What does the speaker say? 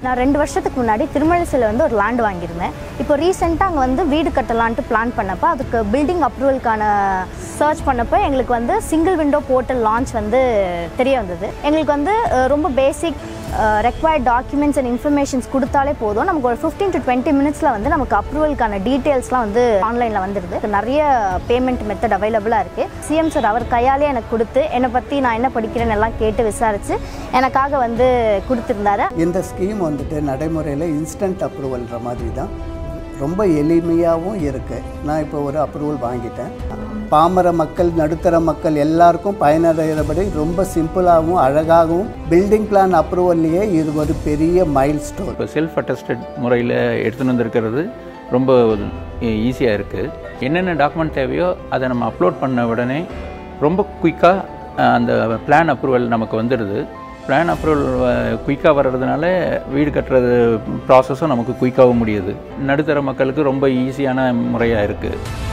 நான் ரெண்டு வருஷத்துக்கு முன்னாடி திருமழிசையில் வந்து ஒரு லேண்ட் வாங்கியிருந்தேன் இப்போ ரீசெண்டாக அங்கே வந்து வீடு கட்டலான்ட்டு பிளான் பண்ணப்போ அதுக்கு பில்டிங் அப்ரூவலுக்கான சர்ச் பண்ணப்போ எங்களுக்கு வந்து சிங்கிள் விண்டோ போர்ட்டல் லான்ச் வந்து தெரிய வந்தது எங்களுக்கு வந்து அஹ், ரொம்ப basic required documents and informations கொடுத்தாலே போதும் நமக்கு ஒரு ஃபிஃப்டீன் டு டுவெண்ட்டி மினிட்ஸில் வந்து நமக்கு அப்ரூவலுக்கான டீட்டெயில்ஸ்லாம் வந்து ஆன்லைனில் வந்துடுது நிறைய பேமெண்ட் மெத்தட் அவைலபிளாக இருக்குது சிஎம் சார் அவர் கையாலே எனக்கு கொடுத்து என்னை பற்றி நான் என்ன படிக்கிறேன்னு எல்லாம் கேட்டு விசாரித்து எனக்காக வந்து கொடுத்துருந்தாரு இந்த ஸ்கீம் வந்துட்டு நடைமுறையில் இன்ஸ்டன்ட் அப்ரூவல்ன்ற மாதிரி தான் ரொம்ப எளிமையாகவும் இருக்குது நான் இப்போ ஒரு அப்ரூவல் வாங்கிட்டேன் பாமர மக்கள் நடுத்தர மக்கள் எல்லாருக்கும் பயனடைகிறபடி ரொம்ப சிம்பிளாகவும் அழகாகவும் பில்டிங் பிளான் அப்ரூவல்லையே இது ஒரு பெரிய மைல் ஸ்டோன் இப்போ செல்ஃப் அட்டஸ்டட் முறையில் எடுத்துன்னு வந்திருக்கிறது ரொம்ப ஈஸியாக இருக்குது என்னென்ன டாக்குமெண்ட் தேவையோ அதை நம்ம அப்லோட் பண்ண உடனே ரொம்ப குயிக்காக அந்த பிளான் அப்ரூவல் நமக்கு வந்துடுது பிளான் அப்ரூவல் குயிக்காக வர்றதுனால வீடு கட்டுறது ப்ராசஸும் நமக்கு குயிக்காகவும் முடியுது நடுத்தர மக்களுக்கு ரொம்ப ஈஸியான முறையாக இருக்குது